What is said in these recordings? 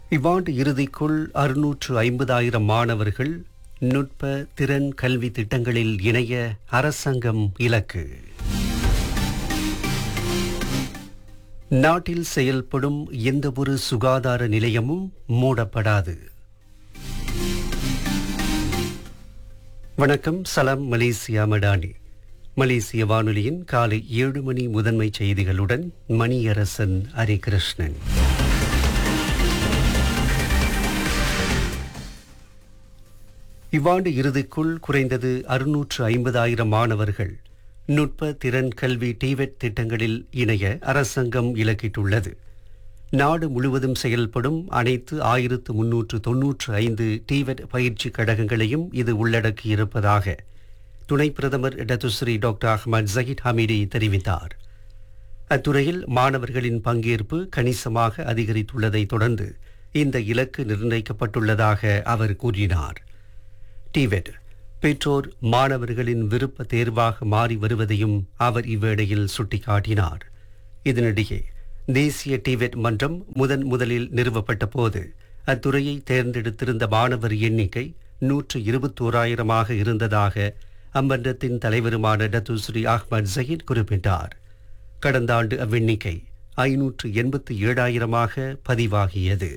இவ்வாண்டு இறுதிக்குள் அறுநூற்று ஐம்பதாயிரம் மாணவர்கள் நுட்ப திறன் கல்வி திட்டங்களில் இணைய அரசாங்கம் இலக்கு நாட்டில் செயல்படும் எந்தவொரு சுகாதார நிலையமும் மூடப்படாது வணக்கம் சலாம் மலேசியா மடானி மலேசிய வானொலியின் காலை ஏழு மணி முதன்மை செய்திகளுடன் மணியரசன் ஹரிகிருஷ்ணன் இவ்வாண்டு இறுதிக்குள் குறைந்தது அறுநூற்று ஐம்பதாயிரம் மாணவர்கள் நுட்ப திறன் கல்வி டிவெட் திட்டங்களில் இணைய அரசாங்கம் இலக்கிட்டுள்ளது நாடு முழுவதும் செயல்படும் அனைத்து ஆயிரத்து முன்னூற்று தொன்னூற்று ஐந்து டிவெட் பயிற்சி கழகங்களையும் இது உள்ளடக்கியிருப்பதாக துணை பிரதமர் Datuk Seri doctor Ahmad Zahid Hamidi தெரிவித்தார் அத்துறையில் மாணவர்களின் பங்கேற்பு கணிசமாக அதிகரித்துள்ளதை தொடர்ந்து இந்த இலக்கு நிர்ணயிக்கப்பட்டுள்ளதாக அவர் கூறினார் டிவெட் பெற்றோர் மாணவர்களின் விருப்ப தேர்வாக மாறி வருவதையும் அவர் இவ்வேளையில் சுட்டிக்காட்டினார் இதனிடையே தேசிய டிவெட் மன்றம் முதன் முதலில் நிறுவப்பட்ட போது அத்துறையை தேர்ந்தெடுத்திருந்த மாணவர் எண்ணிக்கை நூற்று இருபத்தோராயிரமாக இருந்ததாக அம்மன்றத்தின் தலைவருமான டத்துஸ்ரீ அஹ்மத் ஜஹீத் குறிப்பிட்டார் கடந்த ஆண்டு அவ்வெண்ணிக்கை ஐநூற்று எண்பத்தி ஏழாயிரமாக பதிவாகியது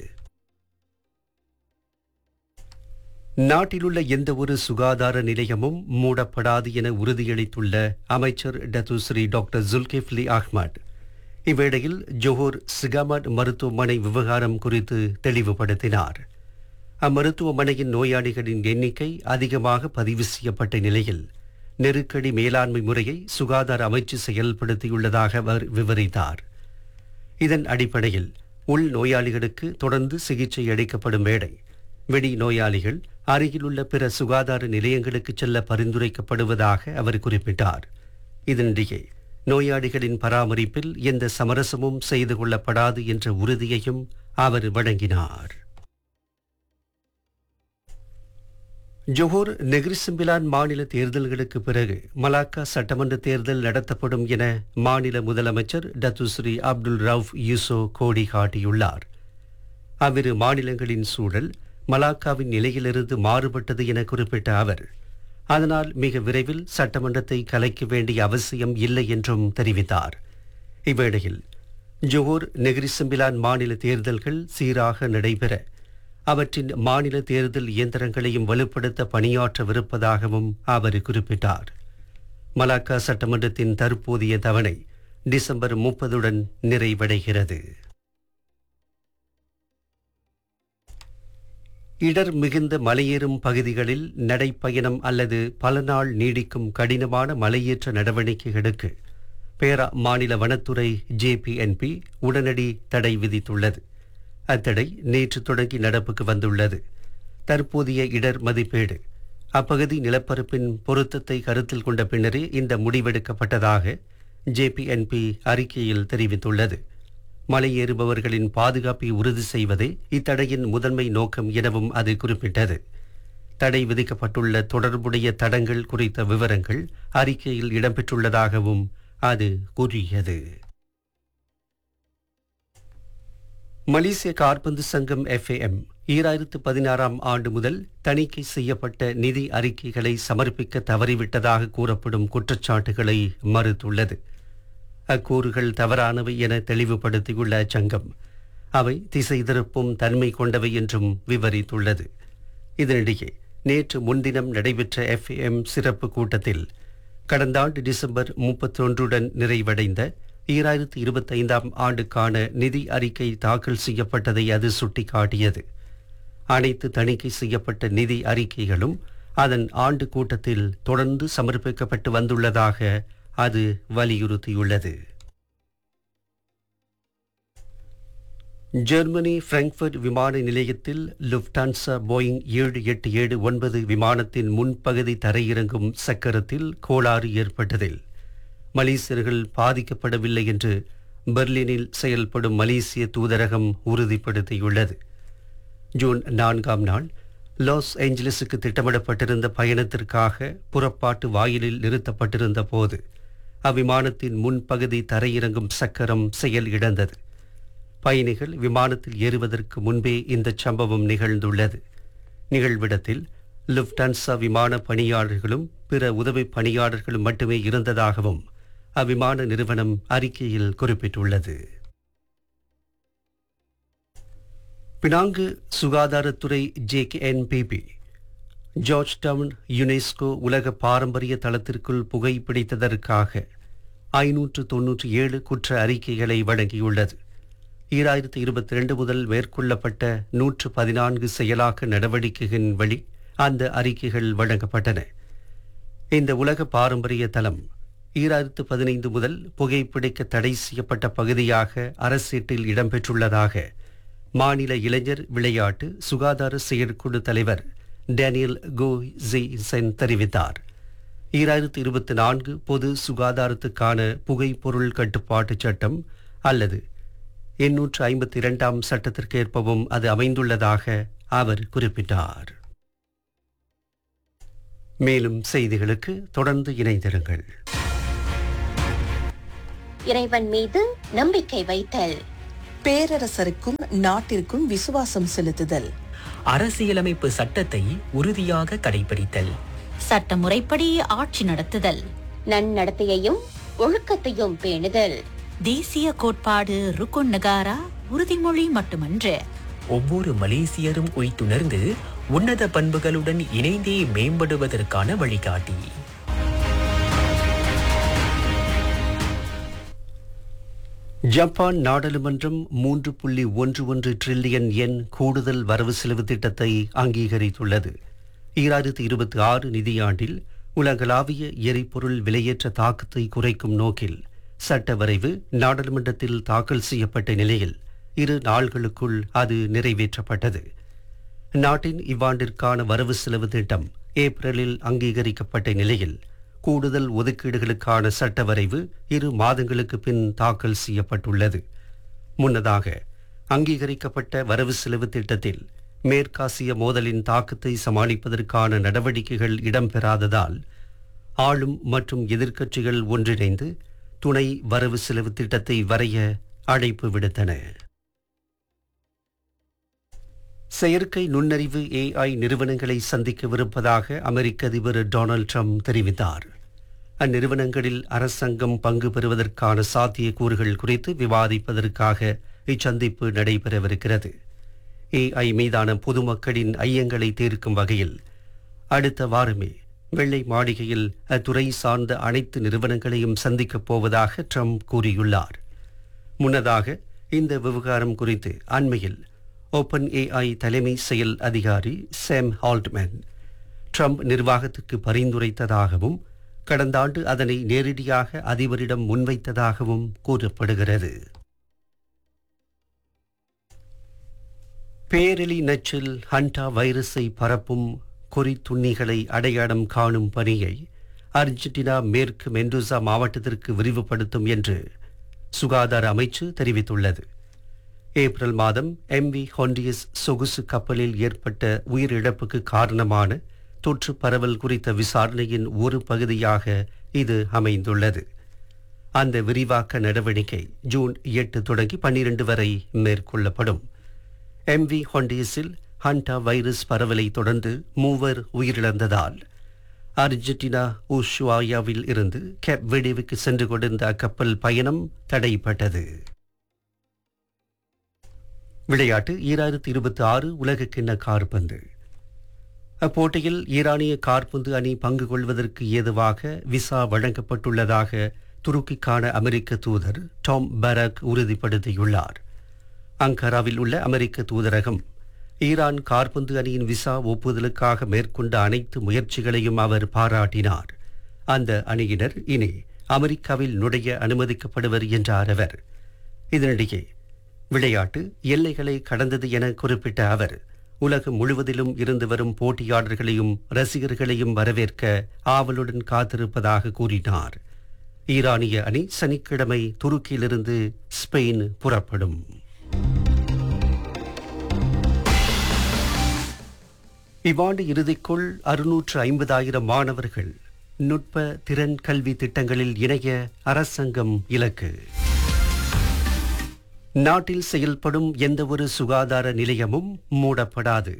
நாட்டிலுள்ள எந்தவொரு சுகாதார நிலையமும் மூடப்படாது என உறுதியளித்துள்ள அமைச்சர் டத்துஸ்ரீ டாக்டர் ஜுல்கிஃப்லி அஹ்மத் இவ்வேளையில் ஜோஹர் சிகாமட் மருத்துவமனை விவகாரம் குறித்து தெளிவுபடுத்தினார் அம்மருத்துவமனையின் நோயாளிகளின் எண்ணிக்கை அதிகமாக பதிவு செய்யப்பட்ட நிலையில் நெருக்கடி மேலாண்மை முறையை சுகாதார அமைச்சு செயல்படுத்தியுள்ளதாக அவர் விவரித்தார் இதன் அடிப்படையில் உள் நோயாளிகளுக்கு தொடர்ந்து சிகிச்சை அளிக்கப்படும் வேளை வெடி நோயாளிகள் அருகிலுள்ள பிற சுகாதார நிலையங்களுக்கு செல்ல பரிந்துரைக்கப்படுவதாக அவர் குறிப்பிட்டார் இதனிடையே நோயாளிகளின் பராமரிப்பில் எந்த சமரசமும் செய்து கொள்ளப்படாது என்ற உறுதியையும் அவர் வழங்கினார் ஜோஹர் நெகிரிசிம்பிலான் மாநில தேர்தல்களுக்கு பிறகு மலாக்கா சட்டமன்ற தேர்தல் நடத்தப்படும் என மாநில முதலமைச்சர் டத்துஸ்ரீ அப்துல் ரவுஃப் யூசோ கோடி காட்டியுள்ளார் அவ்விரு மாநிலங்களின் சூழல் மலாக்காவின் நிலையிலிருந்து மாறுபட்டது என குறிப்பிட்ட அவர் அதனால் மிக விரைவில் சட்டமன்றத்தை கலைக்க வேண்டிய அவசியம் இல்லை என்றும் தெரிவித்தார் இவ்வேளையில் ஜோஹர் நெகிரிசம்பிலான் மாநில தேர்தல்கள் சீராக நடைபெற அவற்றின் மாநில தேர்தல் இயந்திரங்களையும் வலுப்படுத்த பணியாற்றவிருப்பதாகவும் அவர் குறிப்பிட்டார் மலாக்கா சட்டமன்றத்தின் தற்போதைய தவணை டிசம்பர் முப்பதுடன் நிறைவடைகிறது இடர் மிகுந்த மலையேறும் பகுதிகளில் நடைப்பயணம் அல்லது பல நாள் நீடிக்கும் கடினமான மலையேற்ற நடவடிக்கைகளுக்கு பேரா மாநில வனத்துறை ஜேபிஎன்பி உடனடி தடை விதித்துள்ளது அத்தடை நேற்று தொடங்கி நடப்புக்கு வந்துள்ளது தற்போதைய இடர் மதிப்பீடு அப்பகுதி நிலப்பரப்பின் பொருத்தத்தை கருத்தில் கொண்ட பின்னரே இந்த முடிவெடுக்கப்பட்டதாக ஜேபிஎன்பி அறிக்கையில் தெரிவித்துள்ளது மலையேறுபவர்களின் பாதுகாப்பை உறுதி செய்வதே இத்தடையின் முதன்மை நோக்கம் எனவும் அது குறிப்பிட்டது தடை விதிக்கப்பட்டுள்ள தொடர்புடைய தடங்கள் குறித்த விவரங்கள் அறிக்கையில் இடம்பெற்றுள்ளதாகவும் அது கூறியது மலேசிய கார்பந்து சங்கம் எஃப்ஏஎம் ஈராயிரத்து பதினாறாம் ஆண்டு முதல் தணிக்கை செய்யப்பட்ட நிதி அறிக்கைகளை சமர்ப்பிக்க தவறிவிட்டதாக கூறப்படும் குற்றச்சாட்டுகளை மறுத்துள்ளது அக்கூறுகள் தவறானவை என தெளிவுபடுத்தியுள்ள அச்சங்கம் அவை திசை திருப்பும் தன்மை கொண்டவை என்றும் விவரித்துள்ளது இதனிடையே நேற்று முன்தினம் நடைபெற்ற எஃப்எம் சிறப்பு கூட்டத்தில் கடந்த ஆண்டு டிசம்பர் முப்பத்தொன்றுடன் நிறைவடைந்த ஈராயிரத்து இருபத்தைந்தாம் ஆண்டுக்கான நிதி அறிக்கை தாக்கல் செய்யப்பட்டதை அது சுட்டிக்காட்டியது அனைத்து தணிக்கை செய்யப்பட்ட நிதி அறிக்கைகளும் அதன் ஆண்டு கூட்டத்தில் தொடர்ந்து சமர்ப்பிக்கப்பட்டு வந்துள்ளதாக அது வலியுறுத்தியுள்ளது ஜெர்மனி பிராங்க்ஃபர்ட் விமான நிலையத்தில் லுப்டான்சா போயிங் ஏழு எட்டு ஏழு ஒன்பது விமானத்தின் முன்பகுதி தரையிறங்கும் சக்கரத்தில் கோளாறு ஏற்பட்டதில் மலேசியர்கள் பாதிக்கப்படவில்லை என்று பெர்லினில் செயல்படும் மலேசிய தூதரகம் உறுதிப்படுத்தியுள்ளது ஜூன் நான்காம் நாள் லாஸ் ஏஞ்சலஸுக்கு திட்டமிடப்பட்டிருந்த பயணத்திற்காக புறப்பாட்டு வாயிலில் நிறுத்தப்பட்டிருந்த போது அவ்விமானத்தின் முன்பகுதி தரையிறங்கும் சக்கரம் செயல் இழந்தது பயணிகள் விமானத்தில் ஏறுவதற்கு முன்பே இந்த சம்பவம் நிகழ்ந்துள்ளது நிகழ்விடத்தில் லுப்டன்சா விமான பணியாளர்களும் பிற உதவி பணியாளர்களும் மட்டுமே இருந்ததாகவும் அவ்விமான நிறுவனம் அறிக்கையில் குறிப்பிட்டுள்ளது பினாங்கு சுகாதாரத்துறை ஜேகேஎன்பிபி ஜார்ஜ் டவுன் யுனெஸ்கோ உலக பாரம்பரிய தளத்திற்குள் புகைப்பிடித்ததற்காக ஐநூற்று தொன்னூற்றி ஏழு குற்ற அறிக்கைகளை வழங்கியுள்ளது ஈராயிரத்து இருபத்தி ரெண்டு முதல் மேற்கொள்ளப்பட்ட நூற்று பதினான்கு செயலாக்க நடவடிக்கைகளின் வழி அந்த அறிக்கைகள் வழங்கப்பட்டன இந்த உலக பாரம்பரிய தளம் ஈராயிரத்து பதினைந்து முதல் புகைப்பிடிக்க தடை செய்யப்பட்ட பகுதியாக அரசீட்டில் இடம்பெற்றுள்ளதாக மாநில இளைஞர் விளையாட்டு சுகாதார செயற்குழு தலைவர் டேனியல் கோ சென் தெரிவித்தார் ஈராயிரத்து இருபத்தி நான்கு பொது சுகாதாரத்துக்கான புகைப்பொருள் கட்டுப்பாட்டு சட்டம் அல்லது எண்ணூற்று ஐம்பத்தி இரண்டாம் சட்டத்திற்கேற்பவும் அது அமைந்துள்ளதாக அவர் குறிப்பிட்டார் மேலும் செய்திகளுக்கு தொடர்ந்து இணைந்திருங்கள் இறைவன் மீது நம்பிக்கை வைத்தல் பேரரசருக்கும் நாட்டிற்கும் விசுவாசம் செலுத்துதல் அரசியலமைப்பு சட்டத்தை உறுதியாக கடைபிடித்தல் சட்டமுறைப்படி ஆட்சி நடத்துதல் நன்னடத்தையையும் ஒழுக்கத்தையும் பேணுதல் தேசிய கோட்பாடு ருக்குன் நகாரா உறுதிமொழி மட்டுமன்று ஒவ்வொரு மலேசியரும் உய்த்துணர்ந்து உன்னத பண்புகளுடன் இணைந்தே மேம்படுவதற்கான வழிகாட்டி ஜப்பான் நாடாளுமன்றம் மூன்று புள்ளி ஒன்று ஒன்று டிரில்லியன் எண் கூடுதல் வரவு செலவு திட்டத்தை அங்கீகரித்துள்ளது ஈராயிரத்து இருபத்தி ஆறு நிதியாண்டில் உலகளாவிய எரிபொருள் விலையேற்ற தாக்கத்தை குறைக்கும் நோக்கில் சட்ட வரைவு நாடாளுமன்றத்தில் தாக்கல் செய்யப்பட்ட நிலையில் இரு நாள்களுக்குள் அது நிறைவேற்றப்பட்டது நாட்டின் இவ்வாண்டிற்கான வரவு செலவு திட்டம் ஏப்ரலில் அங்கீகரிக்கப்பட்ட நிலையில் கூடுதல் ஒதுக்கீடுகளுக்கான சட்ட வரைவு இரு மாதங்களுக்கு பின் தாக்கல் செய்யப்பட்டுள்ளது முன்னதாக அங்கீகரிக்கப்பட்ட வரவு செலவு திட்டத்தில் மேற்காசிய மோதலின் தாக்கத்தை சமாளிப்பதற்கான நடவடிக்கைகள் இடம்பெறாததால் ஆளும் மற்றும் எதிர்க்கட்சிகள் ஒன்றிணைந்து துணை வரவு செலவு திட்டத்தை வரைய அழைப்பு விடுத்தன செயற்கை நுண்ணறிவு ஏஐ நிறுவனங்களை சந்திக்கவிருப்பதாக அமெரிக்க அதிபர் டொனால்ட் ட்ரம்ப் தெரிவித்தார் அந்நிறுவனங்களில் அரசாங்கம் பங்கு பெறுவதற்கான சாத்தியக்கூறுகள் குறித்து விவாதிப்பதற்காக இச்சந்திப்பு நடைபெறவிருக்கிறது ஏஐ மீதான பொதுமக்களின் ஐயங்களை தீர்க்கும் வகையில் அடுத்த வாரமே வெள்ளை மாளிகையில் அத்துறை சார்ந்த அனைத்து நிறுவனங்களையும் சந்திக்கப் போவதாக ட்ரம்ப் கூறியுள்ளார் முன்னதாக இந்த விவகாரம் குறித்து அண்மையில் ஓப்பன் ஏஐ தலைமை செயல் அதிகாரி சேம் ஹால்ட்மேன் ட்ரம்ப் நிர்வாகத்துக்கு பரிந்துரைத்ததாகவும் கடந்த ஆண்டு அதனை நேரடியாக அதிபரிடம் முன்வைத்ததாகவும் கூறப்படுகிறது பேரெலி நச்சில் ஹண்டா வைரஸை பரப்பும் கொறித்துண்ணிகளை அடையாளம் காணும் பணியை அர்ஜென்டினா மேற்கு மெண்டூசா மாவட்டத்திற்கு விரிவுபடுத்தும் என்று சுகாதார அமைச்சு தெரிவித்துள்ளது ஏப்ரல் மாதம் எம்வி ஹொண்டியஸ் சொகுசு கப்பலில் ஏற்பட்ட உயிரிழப்புக்கு காரணமான தொற்று பரவல் குறித்த விசாரணையின் ஒரு பகுதியாக இது அமைந்துள்ளது அந்த விரிவாக்க நடவடிக்கை ஜூன் எட்டு தொடங்கி பன்னிரண்டு வரை மேற்கொள்ளப்படும் எம்வி ஹொண்டியஸில் ஹண்டா வைரஸ் பரவலை தொடர்ந்து மூவர் உயிரிழந்ததால் அர்ஜென்டினா உஷுவாயாவில் இருந்து கேப் வெடிவுக்கு சென்று கொண்டிருந்த அக்கப்பல் பயணம் தடைப்பட்டது விளையாட்டு ஈராயிரத்தி இருபத்தி ஆறு உலகக்கிண்ண கார்பந்து அப்போட்டியில் ஈரானிய கார்பந்து அணி பங்கு கொள்வதற்கு ஏதுவாக விசா வழங்கப்பட்டுள்ளதாக துருக்கிக்கான அமெரிக்க தூதர் டாம் பராக் உறுதிப்படுத்தியுள்ளார் அங்கராவில் உள்ள அமெரிக்க தூதரகம் ஈரான் கார்பந்து அணியின் விசா ஒப்புதலுக்காக மேற்கொண்ட அனைத்து முயற்சிகளையும் அவர் பாராட்டினார் அந்த அணியினர் இனி அமெரிக்காவில் நுழைய அனுமதிக்கப்படுவர் என்றார் அவர் இதனிடையே விளையாட்டு எல்லைகளை கடந்தது என குறிப்பிட்ட அவர் உலகம் முழுவதிலும் இருந்து வரும் போட்டியாளர்களையும் ரசிகர்களையும் வரவேற்க ஆவலுடன் காத்திருப்பதாக கூறினார் ஈரானிய அணி சனிக்கிழமை துருக்கியிலிருந்து ஸ்பெயின் புறப்படும் இவ்வாண்டு இறுதிக்குள் அறுநூற்று ஐம்பதாயிரம் மாணவர்கள் நுட்ப திறன் கல்வி திட்டங்களில் இணைய அரசாங்கம் இலக்கு நாட்டில் செயல்படும் எந்தவொரு சுகாதார நிலையமும் மூடப்படாது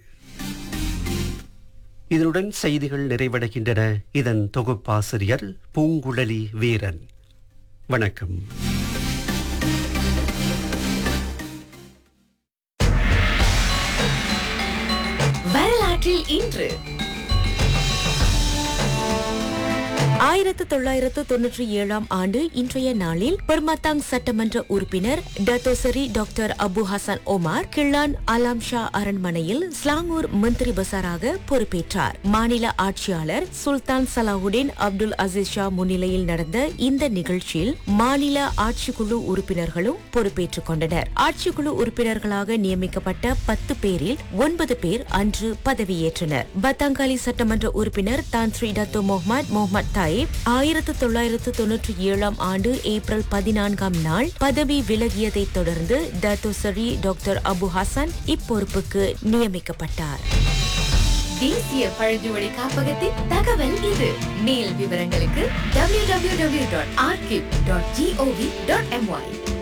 இதனுடன் செய்திகள் நிறைவடைகின்றன இதன் தொகுப்பாசிரியர் பூங்குழலி வீரன் வணக்கம் வரலாற்றில் இன்று ஆயிரத்து தொள்ளாயிரத்து தொன்னூற்றி ஏழாம் ஆண்டு இன்றைய நாளில் பெர்மத்தாங் சட்டமன்ற உறுப்பினர் Dato Seri doctor Abu Hasan Omar Klang Alam Shah அரண்மனையில் ஸ்லாங்கூர் மந்திரி பசாராக பொறுப்பேற்றார் மாநில ஆட்சியாளர் சுல்தான் சலாவுதீன் அப்துல் அசீஸ் ஷா முன்னிலையில் நடந்த இந்த நிகழ்ச்சியில் மாநில ஆட்சிக்குழு உறுப்பினர்களும் பொறுப்பேற்றுக் கொண்டனர் ஆட்சிக்குழு உறுப்பினர்களாக நியமிக்கப்பட்ட பத்து பேரில் ஒன்பது பேர் அன்று பதவியேற்றனர் பத்தாங்காலி சட்டமன்ற உறுப்பினர் Tan Sri Dato Mohamed Mohamed Taib ஆயிரத்து தொள்ளாயிரத்து தொன்னூற்றி ஏழாம் ஆண்டு ஏப்ரல் பதினான்காம் நாள் பதவி விலகியதைத் தொடர்ந்து டத்தோ சரி டாக்டர் அபு ஹசன் இப்பொறுப்புக்கு நியமிக்கப்பட்டார் தேசிய பழங்குடி காப்பகத்தின் தகவல் இது மேல் விவரங்களுக்கு www.archive.gov.my